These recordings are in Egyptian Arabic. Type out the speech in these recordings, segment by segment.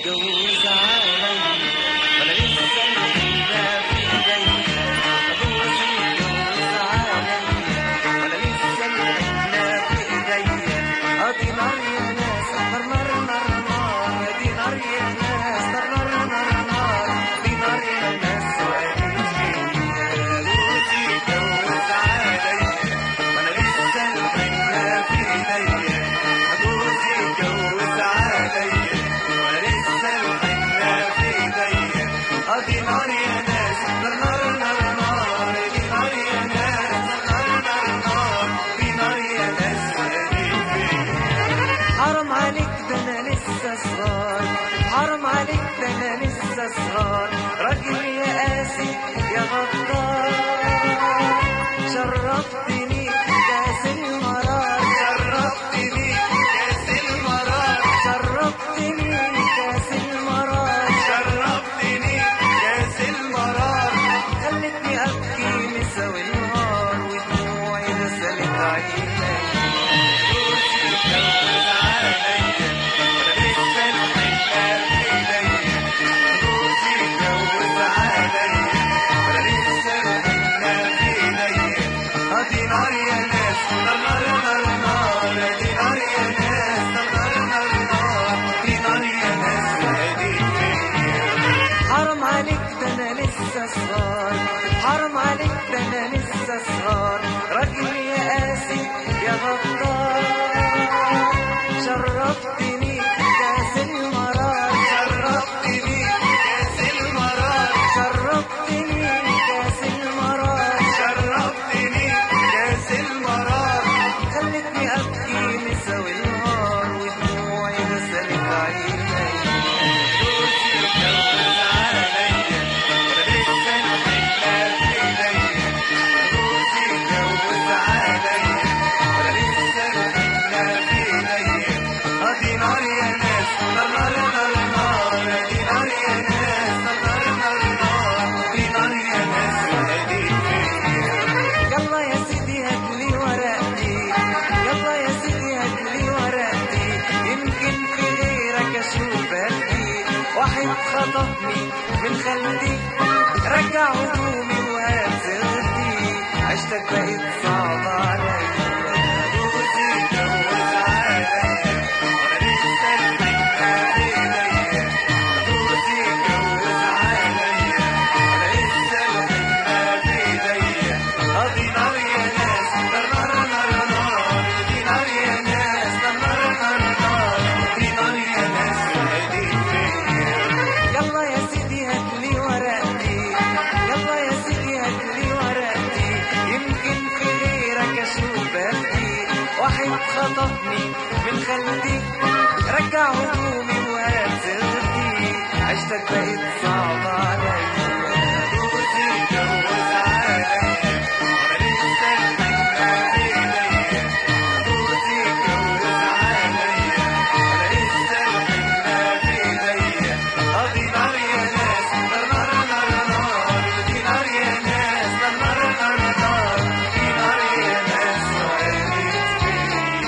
يتجوز عليا وانا لسه الحنة في ايديا ابوس يتجوز عليا وانا لسه الحنة في ايديا اه دي نار يا ناس نار نار نار نار دي نار يا ناس نار نار نار نار دي نار يا ناس وقالت فيا ابوس يتجوز عليا وانا لسه الحنة في ايديا ابوس يتجوز عليا وانا لسه الحنة في ايديا اه دي نار يا ناس نار نار نار نار دي نار يا ناس نار نار نار دي نار يا ناس وقالت فيا حرام عليك ده انا لسه صغار حرام عليك ده انا لسه صغار راجل يا قاسي يا غدار شرفتني كاس المرار شرفتني كاس المرار شرفتني كاس المرار شرفتني كاس المرار خلتني ابكي مساوي النهار ودموعي غسلت عيني حرام عليك ده انا لسه صغار حرام عليك ده انا لسه صغار راجل يا قاسي يا غدار شرفتني كاس المرار شرفتني كاس المرار شرفتني كاس المرار شرفتني كاس المرار خلتني ابكي مساوي النهار ودموعي غسلت عيني يلا يا سيدي هاتلي ورقتي يلا يا سيدي هاتلي ورقتي يمكن في غيرك اشوف بختي واحد خطفني من خلدي رجع هدومي وهات سيرتي عشتك بقت صعبة عليا جوزي اتجوز عليا وانا لسه الحنة في ايديا جوزي اتجوز عليا وانا لسه الحنة في ايديا اه دي نار يا ناس نار نار نار نار دي نار يا ناس نار نار نار نار دي نار يا ناس وهديت فيا يلا يا سيدي هاتلي ورقتي يلا يا سيدي هاتلي ورقتي يمكن في غيرك اشوف بختي واحد خطفني من خلدي رجع هدومي وهات سيرتي عشتك بقت صعبة عليا جوزي اتجوز عليا وانا لسه الحنة في ايديا جوزي اتجوز عليا وانا لسه الحنة في ايديا اه دي نار يا ناس نار نار نار نار دي نار يا ناس نار نار نار نار دي نار يا ناس وقالت فيا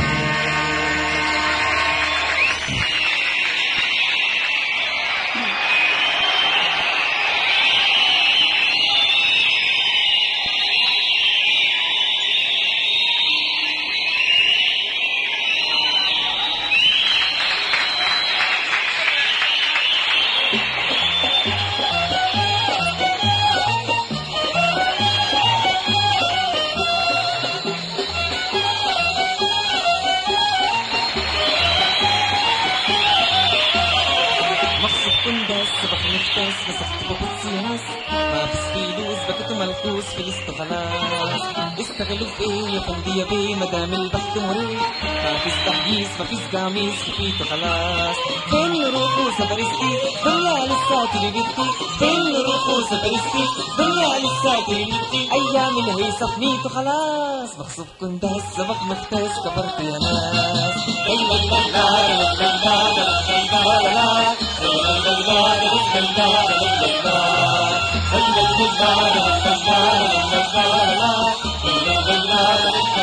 مخصوص كندس صبح مفتاس مسكت ببصي ناس ما فيش فلوس بكت ملكوس فلست خلاص استغلوا في ايه يا فندي يا بيه مدام البخت مريح ما فيش تحديث ما فيش قميص كفيته خلاص فين نروحوا سفرستي دنيا لسه تلبيتي فين نروحوا سفرستي دنيا لسه تلبيتي ايام الهيصة فنيته خلاص مخصوص كندس سبق مفتاس كبرت يا ناس لا لا لا لا لا لا لا لا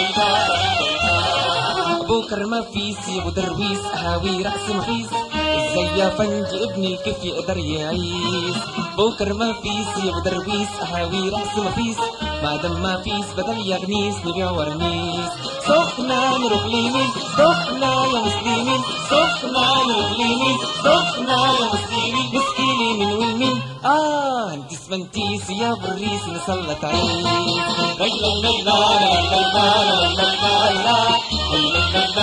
بكر ما في سي ابو درويس هاوي رأس مخيس زي يا فنجي ابني كيف يقدر يعيش بوكر ما فيس يا ابو درويس احاوي راس ما فيس ما دام ما فيس بدل يغنيس نبيع ورنيس سخنة نروح ليمين سخنة يا مسلمين سخنة نروح ليمين سخنة يا مسلمين مسكيني من والمين اه انتي اسمنتيس يا بريس نسلط عليك لا لا لا لا لا لا لا لا لا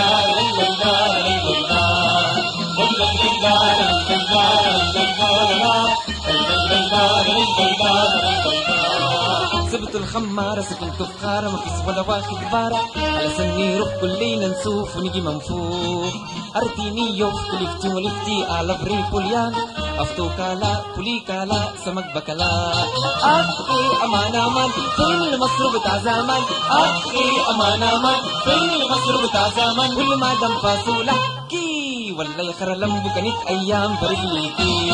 سبت الخمارة سكنت فخارة ما فيش ولا واخد بارة على سني روح كلنا نسوف ونجي منفوخ أرتيني يوف كلفتي ولفتي على بري بوليان أفتو كالا بولي كالا سمك بكلا أخي أمان أمان فين مصر بتاع زمان أخي أمان أمان فين مصر بتاع زمان كل ما دم فاصولة كي ولا يا خرا لمبو كانت أيام برجليكي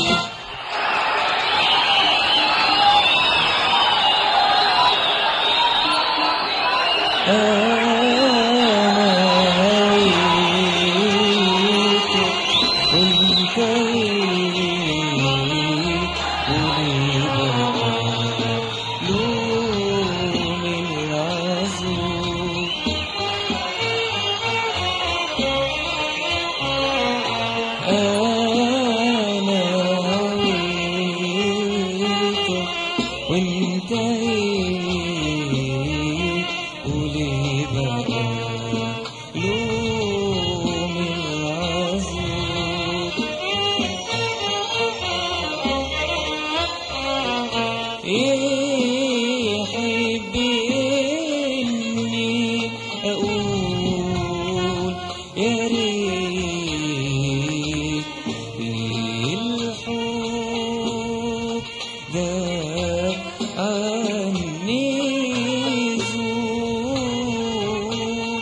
وانت ايه وليه بقى لوم العذاب يحب اني اقول يا ريت الحب ده عني زول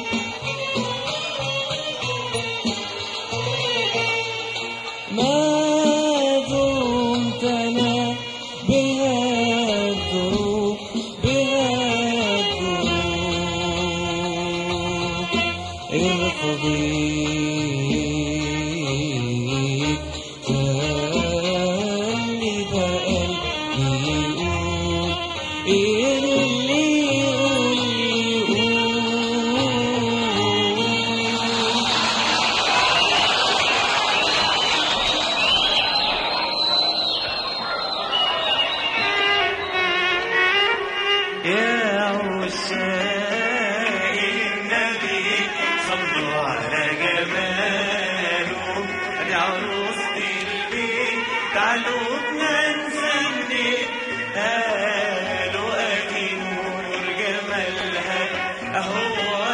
ما دمت انا بها الظروف بها الظروف ارفضي خلي ده قلبي يقول اللي يقول يا عشاق النبي صلوا على جماله ادي عروسة البيت تعالوا ننسى قالوا ادي نور جمالها اهو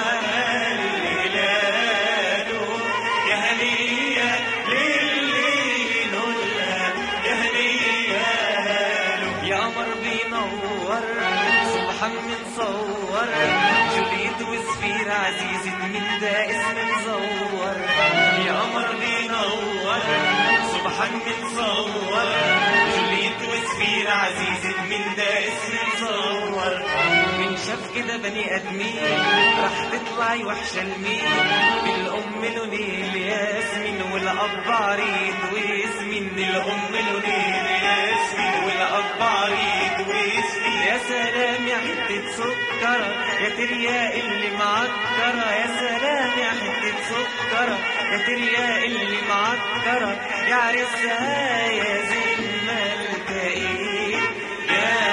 هلاله يا هنية للي نولها يا هنية له يا قمر بينور سبحان متصور جوليت وسفير عزيزة من ده اسم مزور يا قمر بينور سبحان متصور جوليت وسفير عزيزة من ده اسم مزور من شاف كده بني ادمين راح تطلعي وحشة لمين بالام لونيل ياسمين والاب عريض وياسمين الام لونيل ياسمين والاب عريض وياسمين يا سلام يا حتة سكرة يا تريا اللي معكرة يا سلام يا حتة سكرة يا تريا اللي معكرة يا عرسها يا زين ما التقيت يا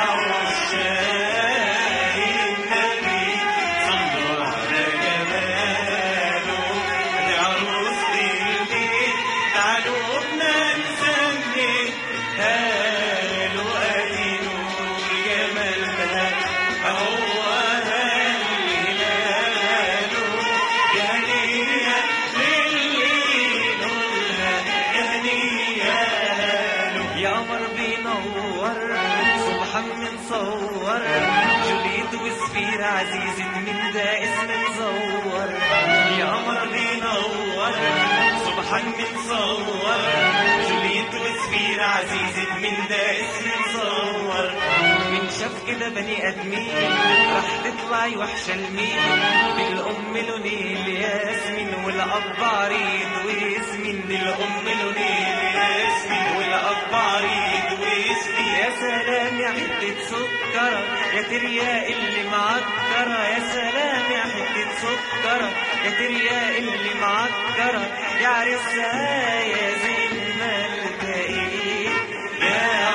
عشاق النبي صلوا على جماله دي عروسة البيت تعالوا بننسى قالوا ادي نور جمالها هو هلاله يا هنية للي نورها يا هنية له يا قمر بينور سبحان منصور جوليت وسفير عزيزة من ده اسم مزور يا قمر بينور سبحان منصور جوليت وسفير عزيزة من ده اسم مزور من شاف كده بني ادمين راح تطلعي وحشة لمين الأم لونين ياسمين والأب عريض وياسمين الأم لونين ياسمين والأب عريض وياسمين يا سلام يا حتة سكرة يا ترياق اللي معكرة يا سلام يا حتة سكرة يا ترياق اللي معكرة يا عرسها يا زين ما التقيت يا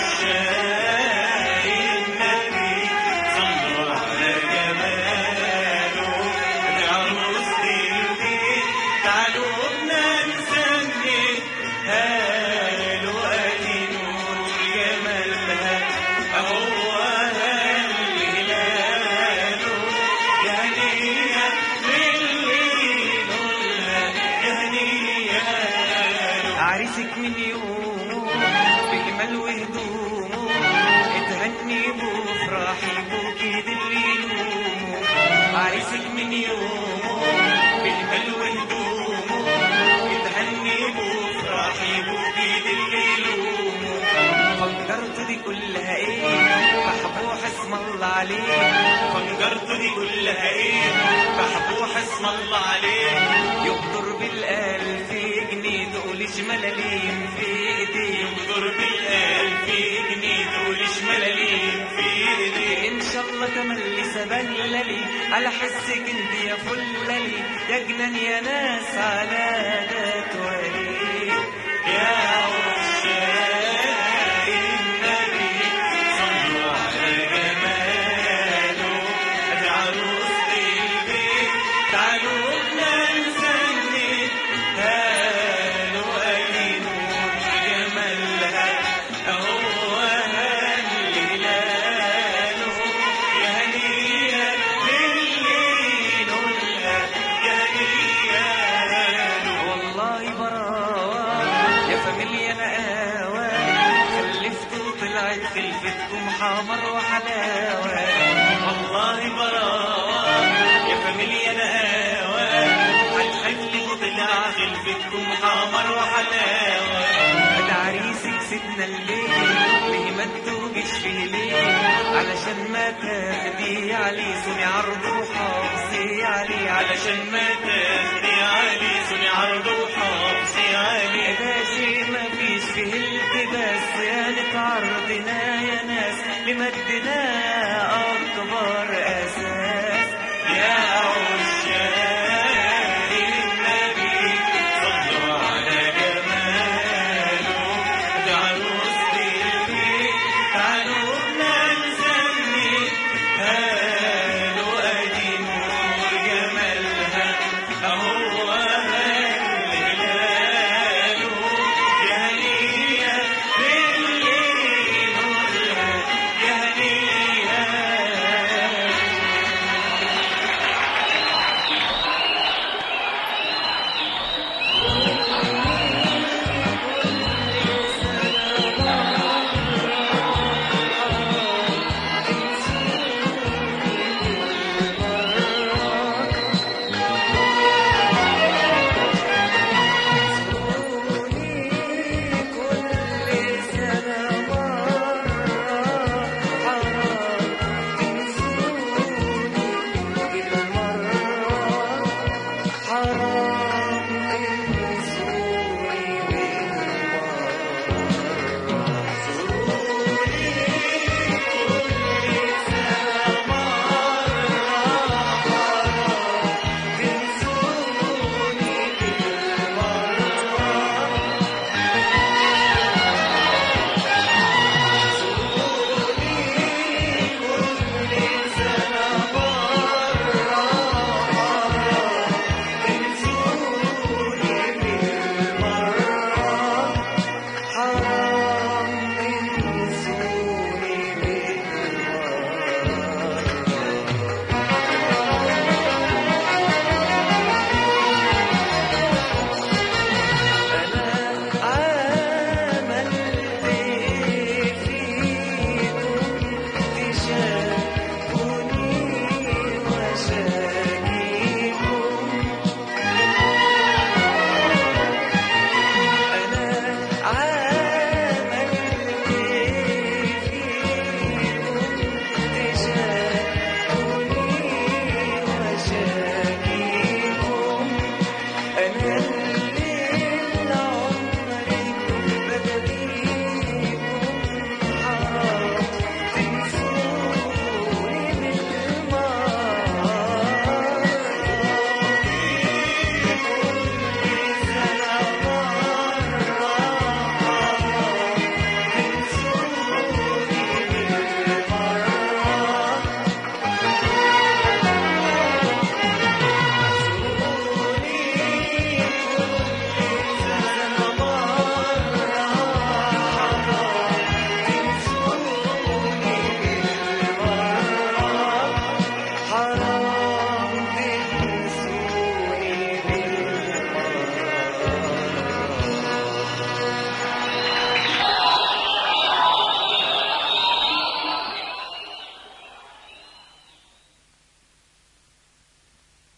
عشاق النبي صلوا على جماله العروس البيت تعالوا بنا نسمي هالو ادي نور جمالها هو هلاله يا هنيا للي نورها يا هنيا عريسك من يوم بجمال وهدومه اتهني بفرحي بوكي دليلومه عريسك من يوم بجمال وهدومه اتهني بفرحي بوكي دليلومه فكرت دي كلها ايه بحبوح اسم الله عليه فكرت دي كلها ايه بحبوح اسم الله عليه يقدر بالالف جنيه تقولش ملاليم في ايديه يقدر بالالف جنيه تقولش ملاليم في ايديه ان شاء الله تملي سبللي على حسك انت يا فللي يا جنان يا ناس على ذات ولي يا عشاق النبي صلوا على جماله ادي عروس البيت تعالوا بنا نسني هالو ادي نور جمالها هو هلاله يا هنيا للي نولها يا هنيا والله براوة يا فاميليا نقاوة خلفتوا طلعت خلفتكم حمر وحلاوة والله براوة يا فاميليا نقاوة هتخلفوا طلع خلفتكم حمر وحلاوة ده عريسك سيدنا البيت ليه ما تدوجش فيه ليه علشان ما تاخدي عليه سمي عرض وحافظي عليه علشان ما